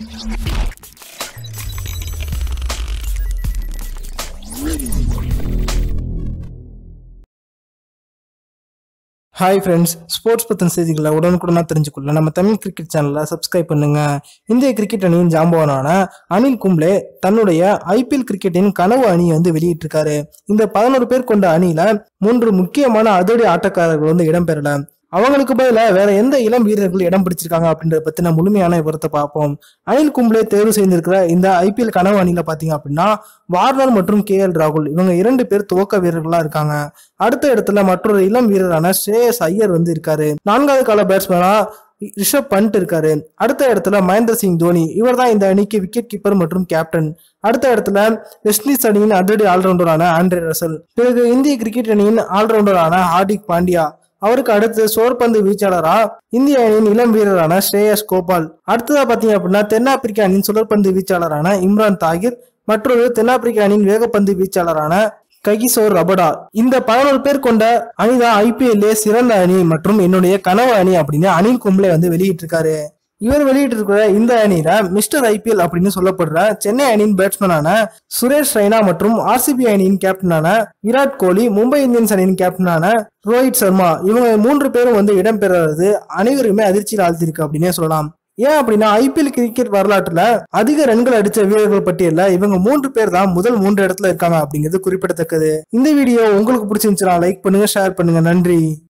hi friends sports பற்றின செய்திகளை உடனுக்குடனா தெரிஞ்சுக்கொள்ள நம்ம தமிழ் கிரிக்கெட் சேனலை சப்ஸ்கிரைப் பண்ணுங்க இந்திய கிரிக்கெட் அணியின் ஜாம்பவானான அனில் கும்ப்ளே தன்னுடைய ஐபிஎல் கிரிக்கெட்டின் கனவு அணியை வந்து வெளியிட்டிருக்காரு இந்த பதினோரு பேர் கொண்ட அணியில மூன்று முக்கியமான அதிரடி ஆட்டக்காரர்கள் வந்து இடம்பெறல அவங்களுக்கு பதிலாக வேற எந்த இளம் வீரர்கள் இடம் பிடிச்சிருக்காங்க அப்படின்றத பத்தின முழுமையான விவரத்தை பார்ப்போம் அனில் கும்ப்ளே தேர்வு செய்திருக்கிற இந்த ஐபிஎல் கனவு அணியில பாத்தீங்க அப்படின்னா வார்னர் மற்றும் கே எல் ராகுல் இவங்க இரண்டு பேர் துவக்க வீரர்களா இருக்காங்க அடுத்த இடத்துல மற்றொரு இளம் வீரரான ஸ்ரேயஸ் ஐயர் வந்து இருக்காரு நான்காவது கால பேட்ஸ்மேனா ரிஷப் பண்ட் இருக்காரு அடுத்த இடத்துல மகேந்திர சிங் தோனி இவர் தான் இந்த அணிக்கு விக்கெட் கீப்பர் மற்றும் கேப்டன் அடுத்த இடத்துல வெஸ்ட் இண்டீஸ் அணியின் அதிரடி ஆல்ரவுண்டரான ஆண்ட்ரே ரசல் பிறகு இந்திய கிரிக்கெட் அணியின் ஆல்ரவுண்டரான ஹார்திக் பாண்டியா அவருக்கு அடுத்து சோர்பந்து வீச்சாளரா இந்திய அணியின் இளம் வீரரான ஸ்ரேயஸ் கோபால் அடுத்ததா பாத்தீங்க அப்படின்னா தென்னாப்பிரிக்க அணியின் சுழற்பந்து வீச்சாளரான இம்ரான் தாகிர் மற்றொரு தென்னாப்பிரிக்க அணியின் வேகப்பந்து வீச்சாளரான ககிசோர் ரபடா இந்த பதினோரு பேர் கொண்ட அணிதான் ஐபிஎல்லே சிறந்த அணி மற்றும் என்னுடைய கனவு அணி அப்படின்னு அனில் கும்ப்ளே வந்து வெளியிட்டிருக்காரு இவர் வெளியிட்டிருக்கிற இந்த அணியில மிஸ்டர் ஐபிஎல் அப்படின்னு சொல்லப்படுற சென்னை அணியின் பேட்ஸ்மேனான சுரேஷ் ரெய்னா மற்றும் ஆர்சிபி அணியின் கேப்டனான விராட் கோலி மும்பை இந்தியன்ஸ் அணியின் கேப்டனான ரோஹித் சர்மா இவங்க மூன்று பேரும் வந்து இடம்பெறது அனைவருமே அதிர்ச்சியில் ஆழ்த்திருக்கு அப்படின்னே சொல்லலாம் ஏன் அப்படின்னா ஐபிஎல் கிரிக்கெட் வரலாற்றுல அதிக ரன்கள் அடிச்ச வீரர்கள் பட்டியல்ல இவங்க மூன்று பேர் தான் முதல் மூன்று இடத்துல இருக்காங்க அப்படிங்கிறது குறிப்பிடத்தக்கது இந்த வீடியோ உங்களுக்கு பிடிச்சிருந்துச்சுன்னா லைக் பண்ணுங்க ஷேர் பண்ணுங்க நன்றி